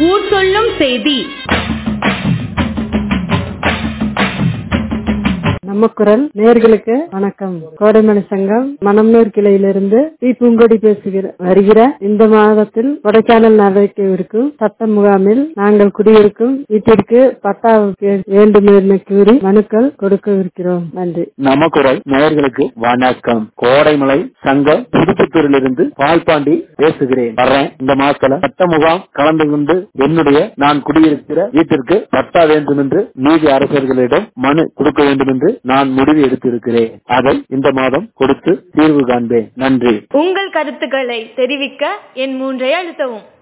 ஊர் சொல்லும் செய்தி நம்ம குரல் நேர்களுக்கு வணக்கம் கோடைமணி சங்கம் மணம்னூர் கிளையிலிருந்து பி பூங்கொடி பேசுகிற வருகிற இந்த மாதத்தில் கொடைக்கானல் நடக்கவிருக்கும் சட்ட முகாமில் நாங்கள் குடியிருக்கும் வீட்டிற்கு பட்டா வேண்டும் என கூறி மனுக்கள் கொடுக்கவிருக்கிறோம் நன்றி நம்ம குரல் நேயர்களுக்கு வணக்கம் கோடைமலை சங்கம் புதுப்புத்தூரிலிருந்து பால்பாண்டி பேசுகிறேன் வர்றேன் இந்த மாசத்துல சட்ட முகாம் கலந்து கொண்டு என்னுடைய நான் குடியிருக்கிற வீட்டிற்கு பட்டா வேண்டும் என்று நீதி அரசர்களிடம் மனு கொடுக்க வேண்டும் என்று நான் முடிவு எடுத்திருக்கிறேன் அதை இந்த மாதம் கொடுத்து தீர்வு காண்பேன் நன்றி உங்கள் கருத்துக்களை தெரிவிக்க என் மூன்றை அழுத்தவும்